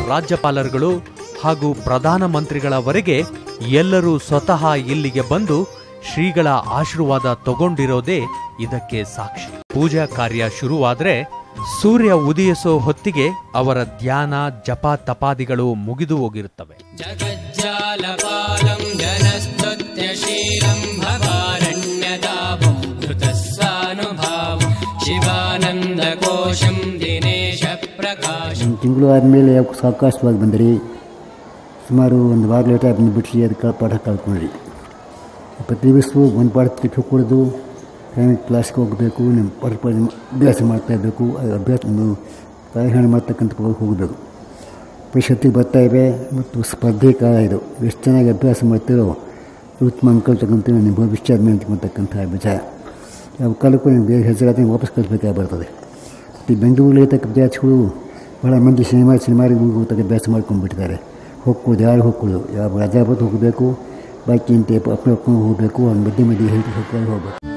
ರಾಜ್ಯಪಾಲರುಗಳು ಹಾಗೂ ಪ್ರಧಾನಮಂತ್ರಿಗಳವರೆಗೆ ಎಲ್ಲರೂ ಸ್ವತಃ ಇಲ್ಲಿಗೆ ಬಂದು ಶ್ರೀಗಳ ಆಶೀರ್ವಾದ ತಗೊಂಡಿರೋದೇ ಇದಕ್ಕೆ ಸಾಕ್ಷಿ ಪೂಜಾ ಕಾರ್ಯ ಶುರುವಾದ್ರೆ ಸೂರ್ಯ ಉದಯಿಸೋ ಹೊತ್ತಿಗೆ ಅವರ ಧ್ಯಾನ ಜಪ ತಪಾದಿಗಳು ಮುಗಿದು ಹೋಗಿರುತ್ತವೆ जगज्जालपालं जनस्तुत्यशीलं भवारण्यतापं धृतस्वानुभावं शिवानन्दकोशं दिनेशप्रकाशम् ಒಂದು ತಿಂಗಳು ಆದಮೇಲೆ ಸಾವಕಾಶವಾಗಿ ಬಂದ್ರಿ ಸುಮಾರು ಒಂದು ವಾರ ಲೇಟ್ ಆಗಿ ಬಂದುಬಿಟ್ರಿ ಅದಕ್ಕೆ ಪಾಠ ಕಲ್ತ್ಕೊಂಡ್ರಿ ಪ್ರತಿ ದಿವಸವೂ ಒಂದು ಪಾಠ ತಿಪ್ಪಿ ಕೊಡೋದು ಪ್ರೈವೇಟ್ ಕ್ಲಾಸ್ಗೆ ಹೋಗಬೇಕು ನಿಮ್ಮ ಪಾಠ ಪಾಠ ಅಭ್ಯಾಸ ಮಾಡ್ತಾ ಇರಬೇಕು ಅದು ಅಭ್ಯಾಸ ಕಾರ್ಯಹರಣ ಮಾಡ್ತಕ್ಕಂಥ ಹೋಗಬೇಕು ಪರಿಷತ್ತಿಗೆ ಬರ್ತಾ ಇವೆ ಮತ್ತು ಸ್ಪರ್ಧೆ ಕಾಲ ಇದು ಎಷ್ಟು ಚೆನ್ನಾಗಿ ಅಭ್ಯಾಸ ಮಾಡ್ತೀರೋ ಉತ್ತಮ ಅಂಕಲ್ ತಗೊಂತೀವಿ ನಿಮ್ಮ ಭವಿಷ್ಯ ಮೇಲೆ ತಗೊತಕ್ಕಂಥ ವಿಚಾರ ಯಾವ ಕಾಲಕ್ಕೂ ನೀವು ಬೇರೆ ಹೆಸರಾದ್ರೆ ವಾಪಸ್ ಕಳಿಸ್ಬೇಕಾಗಿ ಬರ್ತದೆ ಈ ಬೆಂಗಳೂರಲ್ಲಿರ್ತಕ್ಕ ವಿದ್ಯಾರ್ಥಿಗಳು ಭಾಳ ಮಂದಿ ಸಿನಿಮಾ ಸಿನಿಮಾರಿಗೆ ಹೋಗ್ತಕ್ಕ ಅಭ್ಯಾಸ ಮಾಡ್ಕೊಂಡ್ಬಿಟ್ಟಿದ್ದಾರೆ ಹೋಗ್ಬೋದು ಯಾರು ಹೋಗ್ಕೊಳ್ಳೋದು ಯಾವ ರಜಾ ಬಂದು ಹೋಗಬೇಕು ಬಾಕಿ ಅಂತ ಅಪ್ಪ ಹೋಗಬೇಕು ಅವ್ನು ಮಧ್ಯೆ ಮಧ್ಯೆ ಹೇಳಿ ಹೋಗ್ಬೇಕು